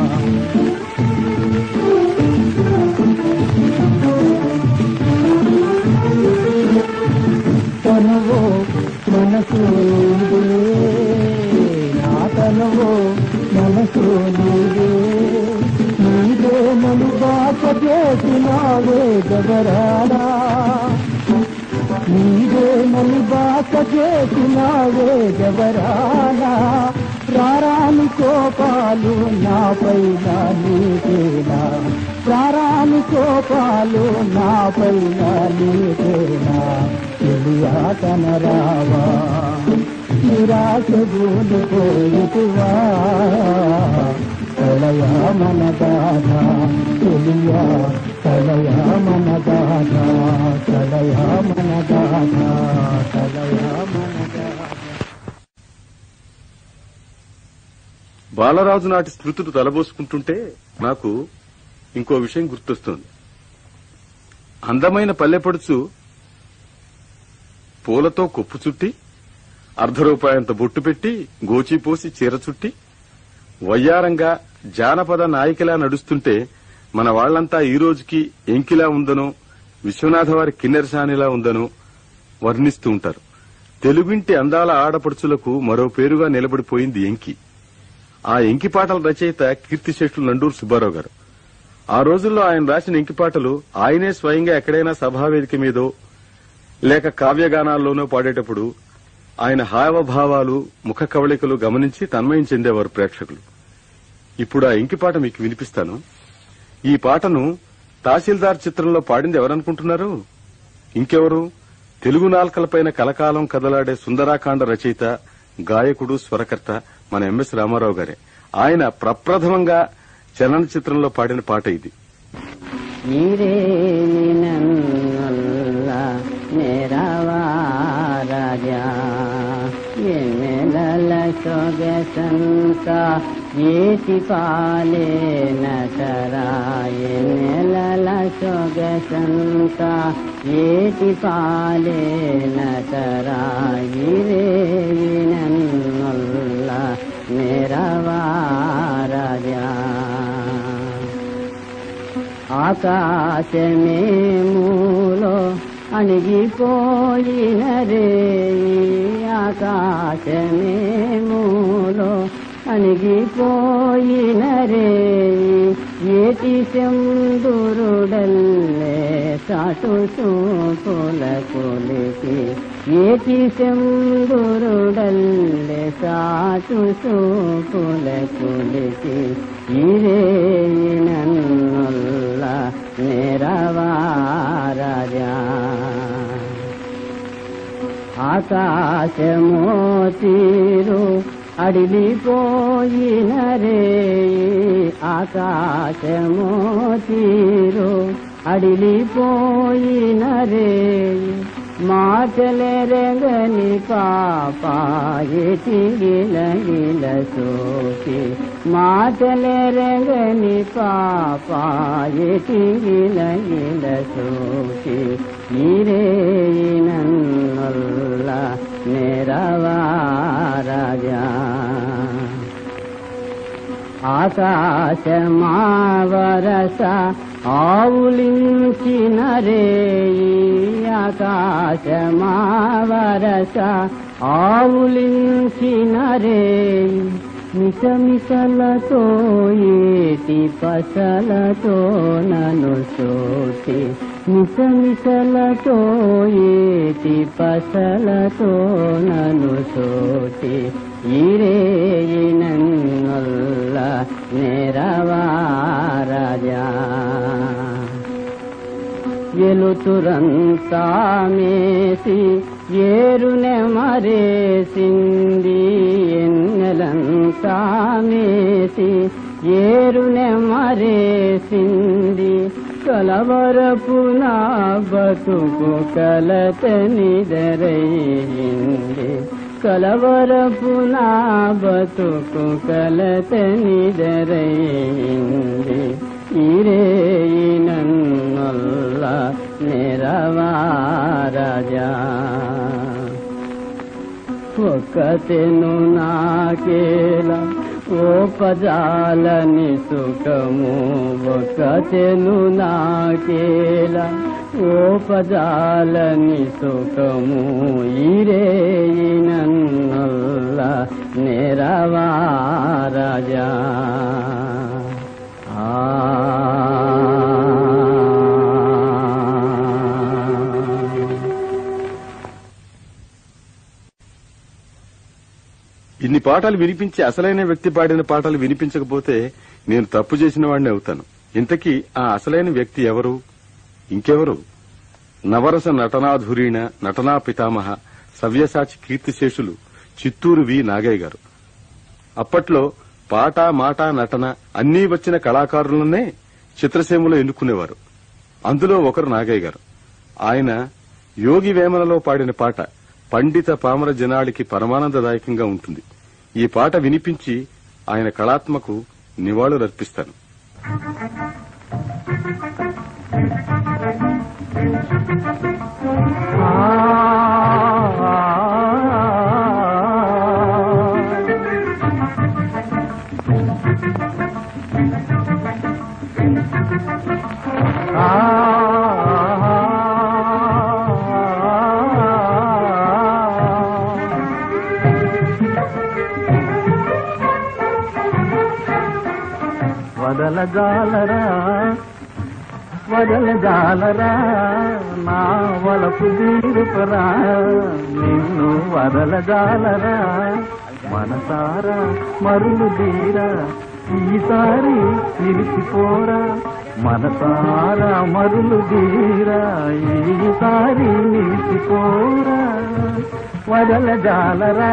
తనువు మనసు నీదే నా తనువు మనసు నీదే నీదే నన్ను బాస చేసినా చేసినావే జబరాలా నీవే నన్ను బాస చేసినావే జబరాలా ప్రారాని కోపాలు నాపైన నీకేనా ప్రారాని కోపాలు నాపైన నీకేనా తెలియాతన రావా నిరాశ గూలు పోయితువా కలయా మన గాథ తెలియా కలయా మన గాథ కలయా మన గాథ కలయా మన గాథ బాలరాజు నాటి స్మృతులు తలబోసుకుంటుంటే నాకు ఇంకో విషయం గుర్తొస్తుంది అందమైన పల్లెపడుచు పూలతో కొప్పు చుట్టి అర్ధ రూపాయంత బొట్టు పెట్టి గోచిపోసి చీర చుట్టి వయ్యారంగా జానపద నాయికలా నడుస్తుంటే మన వాళ్లంతా ఈ రోజుకి ఎంకిలా ఉందనో విశ్వనాథ వారి కిన్నెరసానిలా ఉందనో వర్ణిస్తూ ఉంటారు తెలుగింటి అందాల ఆడపడుచులకు మరో పేరుగా నిలబడిపోయింది ఎంకి ఆ ఎంకి పాటల రచయిత కీర్తిశేషులు నండూరు సుబ్బారావు గారు ఆ రోజుల్లో ఆయన రాసిన ఎంకి పాటలు ఆయనే స్వయంగా ఎక్కడైనా సభావేదిక మీదో లేక కావ్యగానాల్లోనో పాడేటప్పుడు ఆయన హావభావాలు ముఖ కవళికలు గమనించి తన్మయం చెందేవారు ప్రేక్షకులు ఇప్పుడు ఆ ఎంకి పాట మీకు వినిపిస్తాను ఈ పాటను తహసీల్దార్ చిత్రంలో పాడింది ఎవరనుకుంటున్నారు ఇంకెవరు తెలుగు నాల్కలపైన కలకాలం కదలాడే సుందరాకాండ రచయిత గాయకుడు స్వరకర్త మన ఎంఎస్ రామారావు గారే ఆయన ప్రప్రథమంగా చలనచిత్రంలో పాడిన పాట ఇది ನೀರೇ ನನ್ನಲ್ಲ ನೆರವ ರಾಜ ಎನ್ನೆಲಲ ಸೊಗೆ ಸಂತ ಏಟಿ ಪಾಲೆ ನಟರ ಎನ್ನೆಲಲ ಸೊಗೆ ಸಂತ ಏಟಿ ಪಾಲೆ ನಟರ ಇರೇ ನನ್ನಲ್ಲ ನೆರವ ರಾಜ ఆకాశమే మూలో అణిగిపోయిన రే ఆకాశమే మూలో అణిగిపోయిన రే ఏటి చందురుడల్లే సాటు చూపుల కొలికి ఏటి చందురుడల్లే సాటు చూపుల కొలికి ఇరే నన్నుల్ల నెరవారజా ఆకాశమోతీరు అడిలిపోయిన రే ఆకాశమోతీరు అడిలిపోయిన రే మాటలెరగని పాపాయటి గిలగిల సోకి మాటలెరగని పాపాయటి గిలగిల సోకి ఇరే నన్నల్ల నెరవారజా ఆకాశమావరస ఆవులించిన రే ఆకాశమావరస ఆవులించిన రే మిసమిసలతో ఏటి పసలతో నన్ను సోటి మిసమిసలతో ఏటి పసలతో నన్ను సోటి ఇరే నన్నల్ల నెరవారజా ఎలుతురంతా మేసి ఏరునె మరేసింది ఎన్నెలంతా మేసి ఏరునె మరేసింది కలవరపు నా బతుకు కలత నిదరయింది కలవరపు నా బతుకు కలత నిదరయింది ఇరే నన్నల్ల నెరవారజా ఒక్కతెను నాకేలా ఓపజాలని సుఖము ఒక్కతెను నాకేలా ఓపజాలని సుఖము ఇరే నన్నల్ల నెరవారజా ఆ ఇన్ని పాటలు వినిపించి అసలైన వ్యక్తి పాడిన పాటలు వినిపించకపోతే నేను తప్పు చేసిన వాడిని అవుతాను ఇంతకీ ఆ అసలైన వ్యక్తి ఎవరు ఇంకెవరు నవరస నటనాధురీణ నటనా పితామహ సవ్యసాచి కీర్తిశేషులు చిత్తూరు వి నాగయ్య గారు అప్పట్లో పాట మాట నటన అన్నీ వచ్చిన కళాకారులనే చిత్రసీమలో ఎన్నుకునేవారు అందులో ఒకరు నాగయ్య గారు ఆయన యోగి వేమనలో పాడిన పాట పండిత పామర జనాళికి పరమానందదాయకంగా ఉంటుంది ఈ పాట వినిపించి ఆయన కళాత్మకు నివాళులర్పిస్తాను వదలజాలరా వదలజాలరా నా వలపు తీరుపరా నిన్ను వదలజాలరా మనసారా మరులు తీరా ఈసారి నిలిచిపోరా మనసారా మరులు తీరా ఈసారి నిలిచిపోరా వదలజాలరా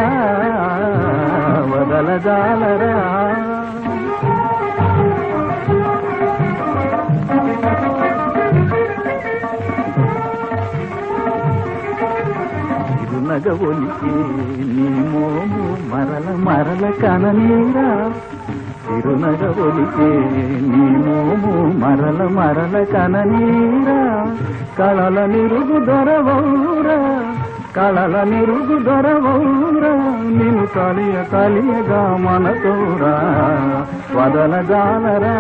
వదలజాలరా తిరునగవొలికే నీ మోము మరల మరల కననీరా తిరునగవొలికే నీ మోము మరల మరల కననీరా కళల నిరుగు దొరవౌరా కళల నిరుగు దొరవౌరా నిన్ను కలియ కలియగా మనతోరా వదలజాలరా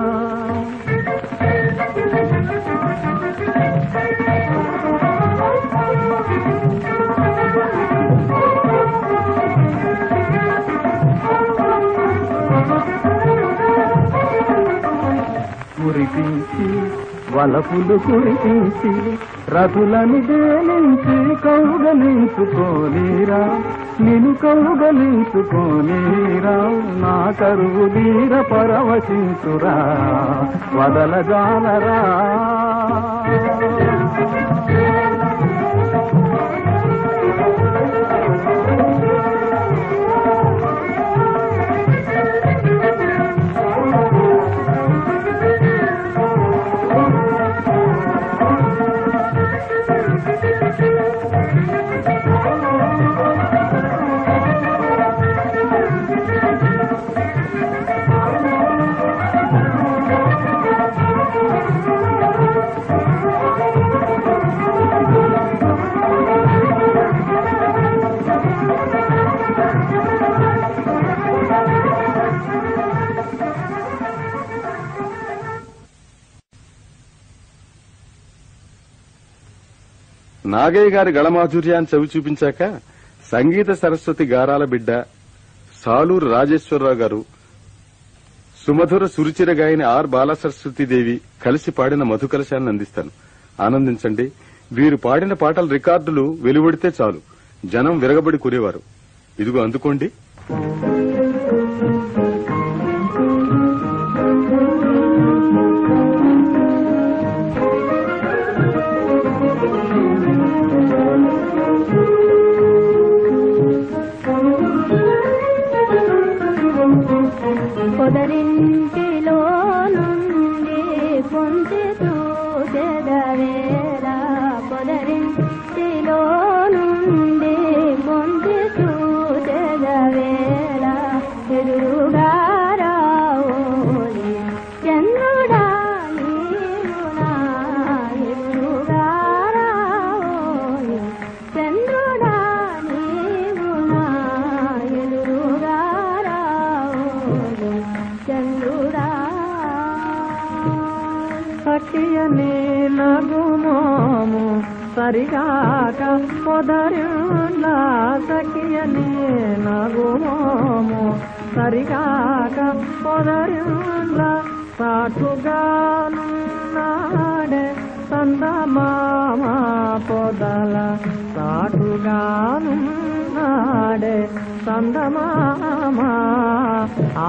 కురిపించి వలపులు కురిపించి రథులను దేనించి కౌగలించుకోలేరా నిన్ను కౌగలించుకోలేరా నా కరువు తీర పరవశించురా వదలజాలరా నాగయ్య గారి గళమాధుర్యాన్ని చవి చూపించాక సంగీత సరస్వతి గారాల బిడ్డ సాలూరు రాజేశ్వరరావు గారు సుమధుర సురుచిర గాయని ఆర్ బాలసరస్వతీదేవి కలిసి పాడిన మధుకలశాన్ని అందిస్తాను ఆనందించండి వీరు పాడిన పాటల రికార్డులు వెలువడితే చాలు జనం విరగబడి కూరేవారు ఇదిగో అందుకోండి పొదరింటిలో నుండి పొంచి చూచెదవేలా పొదరింటిలో నుండి పొంచి చూచెదవేలా ఎదురుగా రావోయి చంద్రుడా నీవునా ఎదురుగా రావోయి చంద్రుడా నీవునా ఎదురుగా రావోయి చంద్రుడా సఖియని నగుమోము సరిగాక పొదరుల సఖియని నగుమోము సరిగాక పొదరుల సాటుగానున్నాడే సందమామ పొదల సాటుగానున్నాడే పోతున్నాడే సందమామ ఆ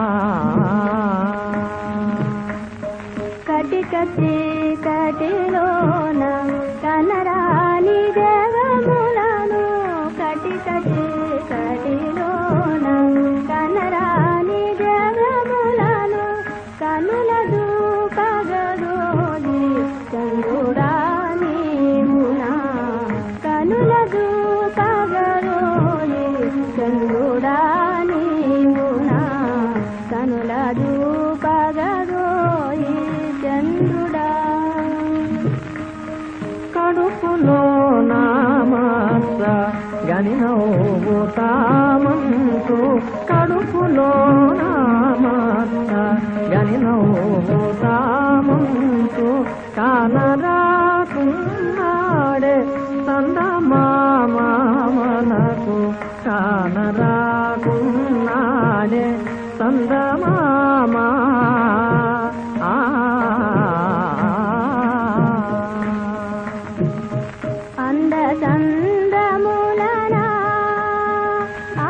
కటిక చీకటిలోన కనరాని దేవములను కటిక చీకటిలోన కనరాని దేవములను కనుల దూపగదోది చంద్రుడా నీవునా కనుల దూపగదోది చంద్రుడా నీవునా కనుల దూపగదోయి చంద్రుడా కడుపులో నామాస గని నవ్వు తామంతు కడుపులో నామాస గని నవ్వు తామంతు కానరాకున్నాడే సందమామనకు కానరాకున్నాడే సందమామా ఆ అంద చందములనా ఆ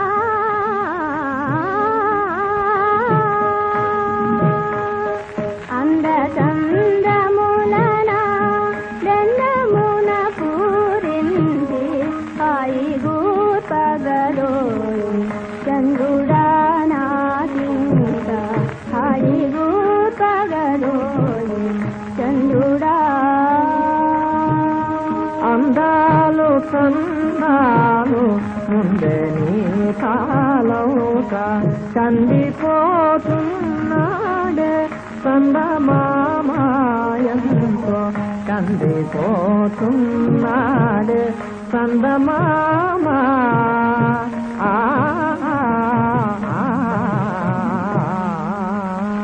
అంద చందములనా దండమున పూరించి హాయిగూ పగలోయి చంద్రుడా నాకింక హాయిగూ పగలోయి చంద్రుడా అందాలు చందాలు ముందే నీ కాలౌక కందిపోతున్నాడే సందమామాయంతో కందిపోతున్నాడే సందమామా ఆ ఆ, ఆ, ఆ.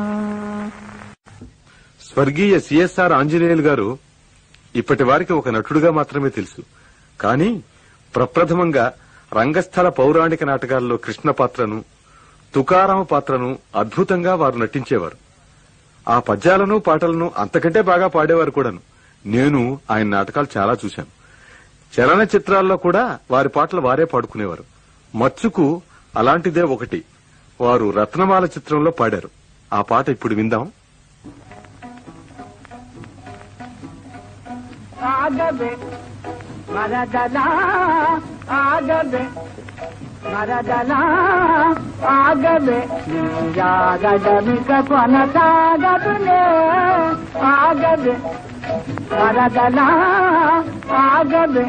స్వర్గీయ సిఎస్ఆర్ ఆంజనేయులు గారు ఇప్పటి వారికి ఒక నటుడుగా మాత్రమే తెలుసు కానీ ప్రప్రథమంగా రంగస్థల పౌరాణిక నాటకాల్లో కృష్ణ పాత్రను తుకారామ పాత్రను అద్భుతంగా వారు నటించేవారు ఆ పద్యాలను పాటలను అంతకంటే బాగా పాడేవారు కూడాను నేను ఆయన నాటకాలు చాలా చూశాను చలన చిత్రాల్లో కూడా వారి పాటలు వారే పాడుకునేవారు మచ్చుకు అలాంటిదే ఒకటి వారు రత్నమాల చిత్రంలో పాడారు ఆ పాట ఇప్పుడు విందాం ఆగవే మరదలా ఆగవే మరదలా ఆగవే యాగడమిక కొనసాగదులే ఆగవే మరదలా ఆగవే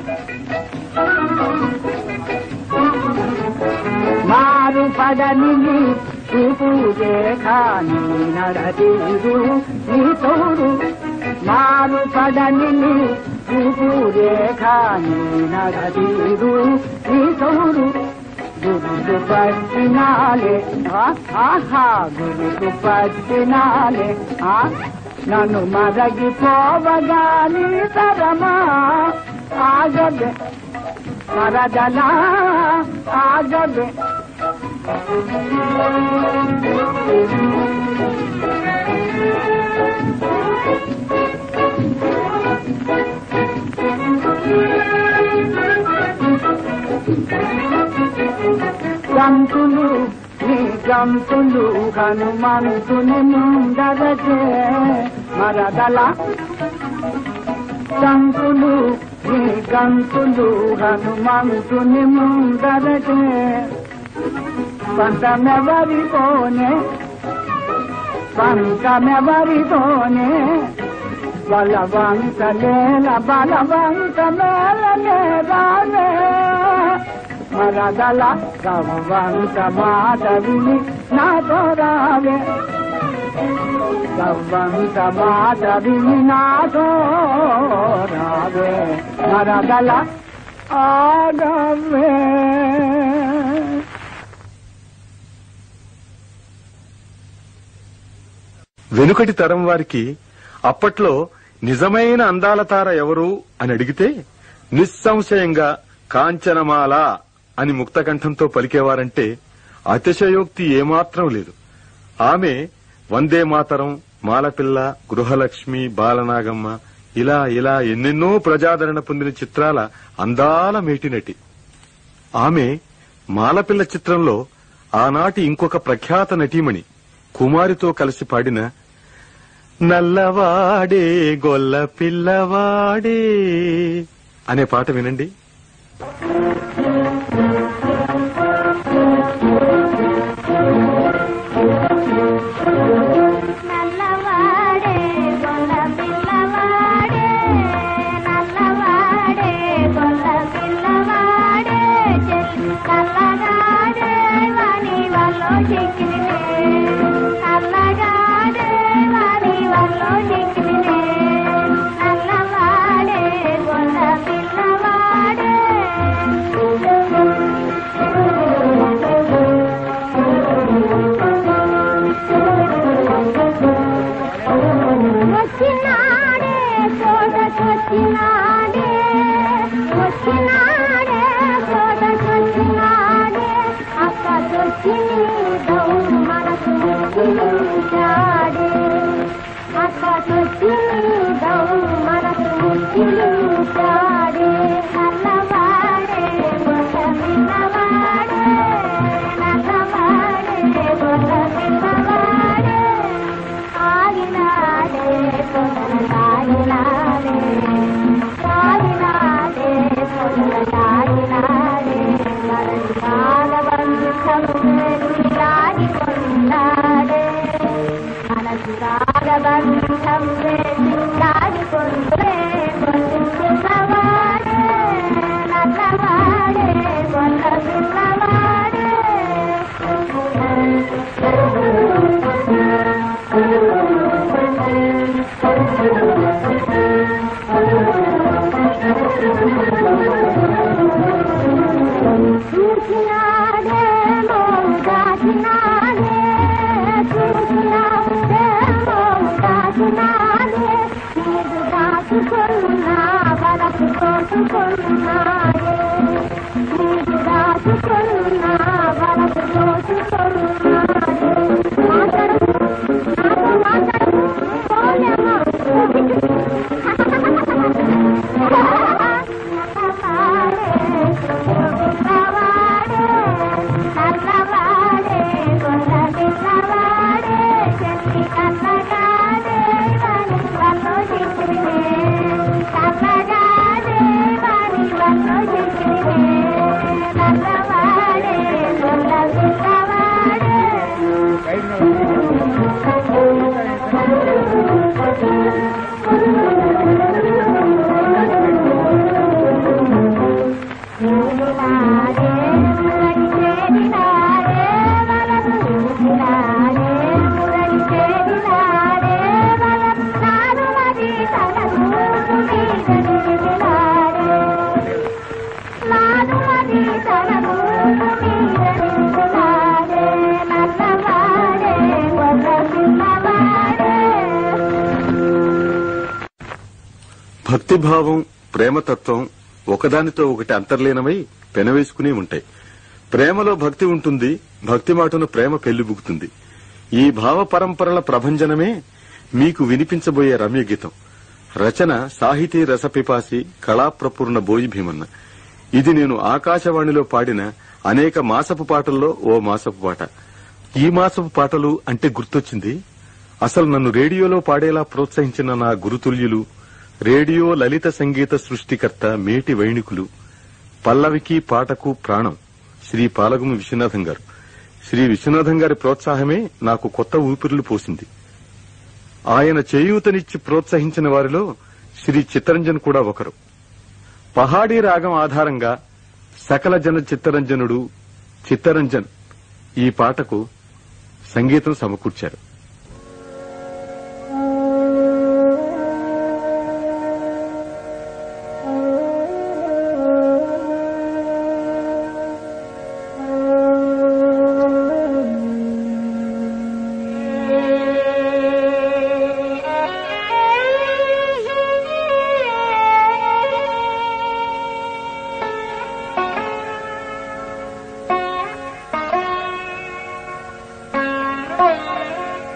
మారు పడని చూపుదే కాని నడదీరు నీ తోడు మారు పడని చూపుదే కాని నడదీరు నీ తోడు గురుకు పట్టినాలే ఆ, ఆహా గురుకు పట్టినాలే ఆ నన్ను మరగిపోవగాని తరమా ఆగదే మరదలా ఆగదే గంతులు నీ గంతులు హనుమంతుని ముందరచే మరదల గంతులు నీ గంతులు హనుమంతుని ముందరచే పంతమెవరితోనే పంతమెవరితోనే బలవంతలేల బలవంతమేలనే రానే మరదల గవ్వంత మాట విని నాతో రావే గవ్వంత మాట విని నాతో రావే మరదల ఆగవే వెనుకటి తరం వారికి అప్పట్లో నిజమైన అందాల తార ఎవరు అని అడిగితే నిస్సంశయంగా కాంచనమాల అని ముక్తకంఠంతో పలికేవారంటే అతిశయోక్తి ఏమాత్రం లేదు ఆమె వందే మాతరం మాలపిల్ల గృహలక్ష్మి బాలనాగమ్మ ఇలా ఇలా ఎన్నెన్నో ప్రజాదరణ పొందిన చిత్రాల అందాల మేటినటి ఆమె మాలపిల్ల చిత్రంలో ఆనాటి ఇంకొక ప్రఖ్యాత నటీమణి కుమారితో కలిసి పాడిన నల్లవాడే గొల్ల పిల్లవాడే అనే పాట వినండి నల్లవాడే గొల్ల పిల్లవాడే నల్లవాడే గొల్ల పిల్లవాడే చెల్లి నల్లగాడే వాని వల్లో చిక్కినే నల్లగాడే వాని వల్లో చిక్కినే నల్లవాడే గొల్ల పిల్లవాడే వచ్చినాడే తోటకొచ్చినాడే వచ్చినాడే తోటకొచ్చినాడే అక్కడొచ్చి నీదో మనసు ముచ్చిలించాడే అక్కడొచ్చి నీదో మనసు ముచ్చిలించాడే నల్లవాడే గొల్ల పిల్లవాడే నల్లవాడే గొల్ల పిల్లవాడే ఆగినాడే పొదల తాగినాడే తాగినాడే పొదల తాగినాడే మనసు రాగబంధం లాగి కొన్నాడే మనసు రాగబంధం లాగి కొండే పిల్లవాడే నల్లవాడే కొల్ల పిల్లవాడే చూసినాడే మోము దాచినాడే చూసినాడే మోము దాచినాడే నీదు దాచుకున్నా వరకు తోచుకున్నాడే నీదు దాచుకున్నా వరకు తోచుకున్నాడే మాట్లాడు నాతో మాట్లాడు పోలేమా భక్తిభావం ప్రేమతత్వం ఒకదానితో ఒకటి అంతర్లీనమై పెనవేసుకుని ఉంటాయి ప్రేమలో భక్తి ఉంటుంది భక్తి మాటను ప్రేమ పెళ్లిబుకుతుంది ఈ భావ పరంపరల ప్రభంజనమే మీకు వినిపించబోయే రమ్య గీతం రచన సాహితీ రసపిపాసి కళాప్రపూర్ణ బోయి భీమన్న ఇది నేను ఆకాశవాణిలో పాడిన అనేక మాసపు పాటల్లో ఓ మాసపు పాట ఈ మాసపు పాటలు అంటే గుర్తొచ్చింది అసలు నన్ను రేడియోలో పాడేలా ప్రోత్సహించిన నా గురుతుల్యులు రేడియో లలిత సంగీత సృష్టికర్త మేటి వైణికులు పల్లవికి పాటకు ప్రాణం శ్రీ పాలగుమి విశ్వనాథం గారు శ్రీ విశ్వనాథం గారి ప్రోత్సాహమే నాకు కొత్త ఊపిరులు పోసింది ఆయన చేయూతనిచ్చి ప్రోత్సహించిన వారిలో శ్రీ చిత్తరంజన్ కూడా ఒకరు పహాడీ రాగం ఆధారంగా సకల జన చిత్తరంజనుడు చిత్తరంజన్ ఈ పాటకు సంగీతం సమకూర్చారు Thank you.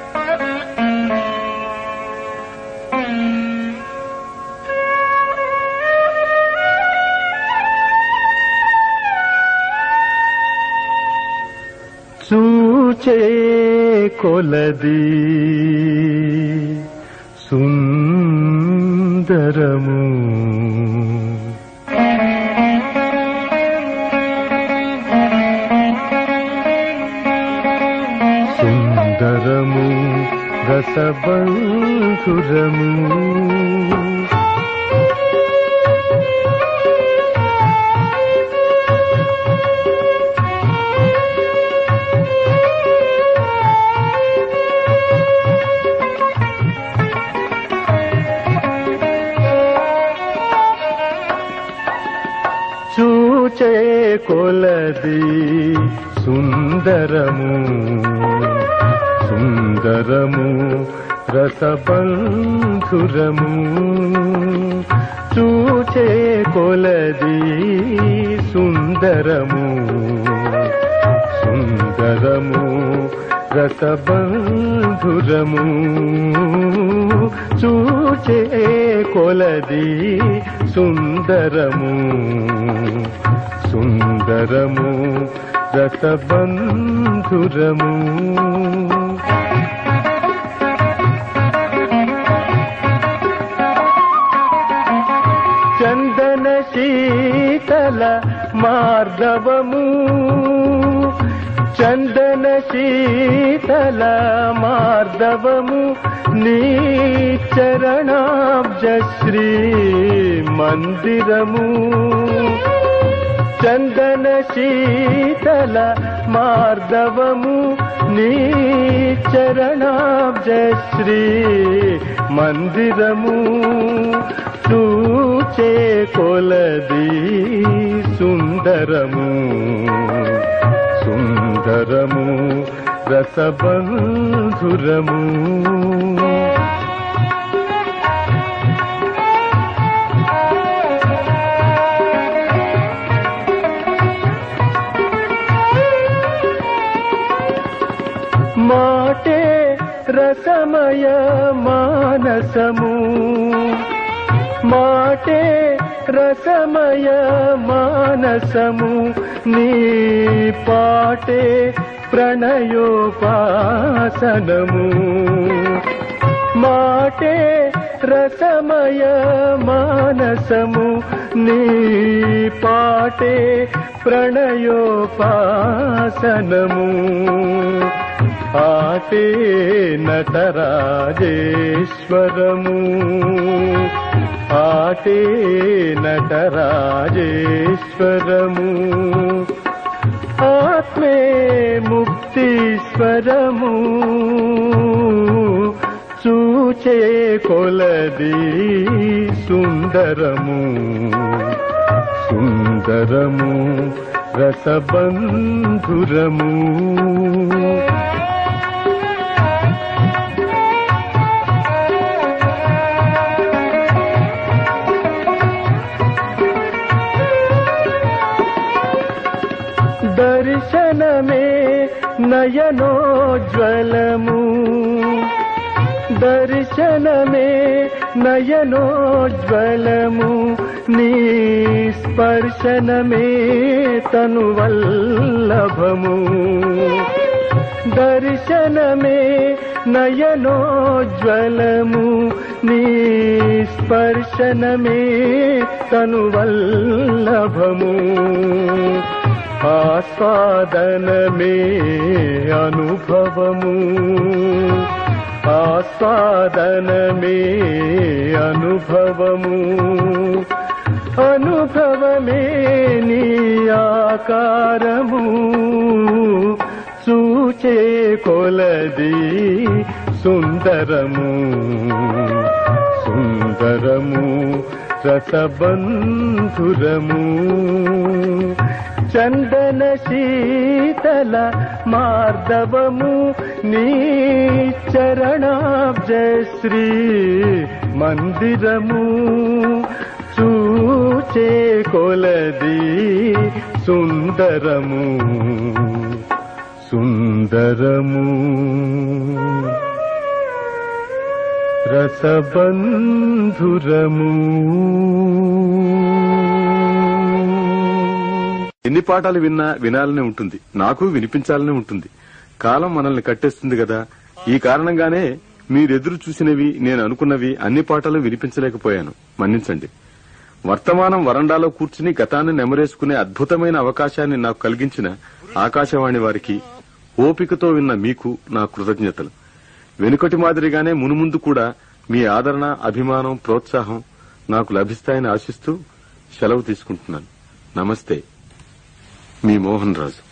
చూచే కొలది సుందరము సుందరము రసబంధురము చూచే కొలది సుందరము సుందరము రసబంధురము చూచే కొలది సుందరము సుందరము రసబంధురము చూచే కొలది సుందరము సుందరము రసబంధురము చందన శీతల మార్గవము చందన శీతల మార్దవము నీ చరణాబ్జ శ్రీ మందిరము చందన శీతల మార్దవము నీ చరణాబ్జ శ్రీ మందిరము చూచే కొలది సుందరము సుందరము రసబంధురము మాటే రసమయ మానసము మాటే రసమయ మానసము నీ పాటే ప్రణయోపాసనము మాటే రసమయ మానసము నీ పాటే ప్రణయోపాసనము ఆటే నటరాజేశ్వరము ఆటే నటరాజేశ్వరము ఆత్మే ముక్తీశ్వరము చూచే కొలది సుందరము సుందరము రసబంధురము దర్శనమే నయనోజ్వలము దర్శనమే నయనోజ్వలము నీ స్పర్శనమే తనువల్లభము దర్శనమే నయనోజ్వలము నీ స్పర్శనమే తనువల్లభము ఆస్వాదనమే అనుభవము ఆస్వాదనమే అనుభవము అనుభవమే నీ ఆకారము చూచే కొలది సుందరము సుందరము రసబంధురము చందన శీతల మార్దవము నీ చరణాబ్జ శ్రీ మందిరము చూచే కొలది సుందరము సుందరము రసబంధురము ఎన్ని పాటలు విన్నా వినాలని ఉంటుంది నాకు వినిపించాలని ఉంటుంది కాలం మనల్ని కట్టేస్తుంది కదా ఈ కారణంగానే మీరెదురు చూసినవి నేను అనుకున్నవి అన్ని పాటలు వినిపించలేకపోయాను మన్నించండి వర్తమానం వరండాలో కూర్చుని గతాన్ని నెమరేసుకునే అద్భుతమైన అవకాశాన్ని నాకు కలిగించిన ఆకాశవాణి వారికి ఓపికతో విన్న మీకు నా కృతజ్ఞతలు వెనుకటి మాదిరిగానే మునుముందు కూడా మీ ఆదరణ అభిమానం ప్రోత్సాహం నాకు లభిస్తాయని ఆశిస్తూ సెలవు తీసుకుంటున్నాను నమస్తే మీ మోహన్ రాజు